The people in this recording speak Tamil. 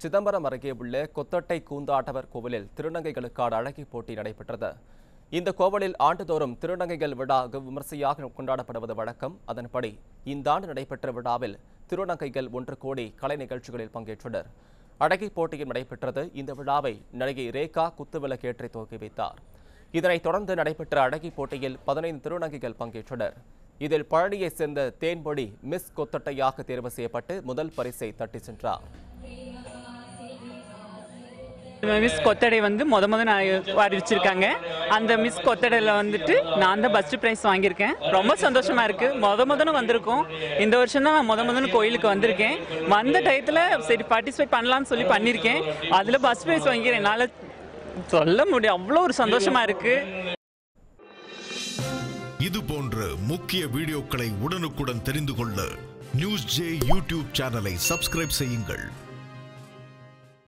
சிதம்பரம் அருகே உள்ள கொத்தட்டை கூந்தாட்டவர் கோவிலில் திருநங்கைகளுக்கான அழகி போட்டி நடைபெற்றது இந்த கோவிலில் ஆண்டுதோறும் திருநங்கைகள் விழா வெகு விமர்சையாக கொண்டாடப்படுவது வழக்கம் அதன்படி இந்த ஆண்டு நடைபெற்ற விழாவில் திருநங்கைகள் ஒன்று கோடி கலை நிகழ்ச்சிகளில் பங்கேற்றனர் அழகி போட்டியும் நடைபெற்றது இந்த விழாவை நடிகை ரேகா குத்துவிளக்கேற்றி துவக்கி வைத்தார் இதனைத் தொடர்ந்து நடைபெற்ற அழகி போட்டியில் பதினைந்து திருநங்கைகள் பங்கேற்றனர் இதில் பழனியைச் சேர்ந்த தேன்மொழி மிஸ் கொத்தட்டையாக தேர்வு செய்யப்பட்டு முதல் பரிசை தட்டி சென்றார் மிஸ் கொத்தடை வந்து முத முத நான் அறிவிச்சிருக்காங்க அந்த மிஸ் கொத்தடையில் வந்துட்டு நான் தான் ஃபஸ்ட்டு ப்ரைஸ் வாங்கியிருக்கேன் ரொம்ப சந்தோஷமா இருக்கு முத முதன்னு வந்திருக்கோம் இந்த வருஷம் தான் நான் முத முதன்னு கோயிலுக்கு வந்திருக்கேன் வந்த டயத்தில் சரி பார்ட்டிசிபேட் பண்ணலாம்னு சொல்லி பண்ணியிருக்கேன் அதில் ஃபஸ்ட் ப்ரைஸ் வாங்கிக்கிறேன் என்னால் சொல்ல முடியும் அவ்வளோ ஒரு சந்தோஷமா இருக்கு இது போன்ற முக்கிய வீடியோக்களை உடனுக்குடன் தெரிந்து கொள்ள நியூஸ் ஜே யூடியூப் சேனலை சப்ஸ்கிரைப் செய்யுங்கள்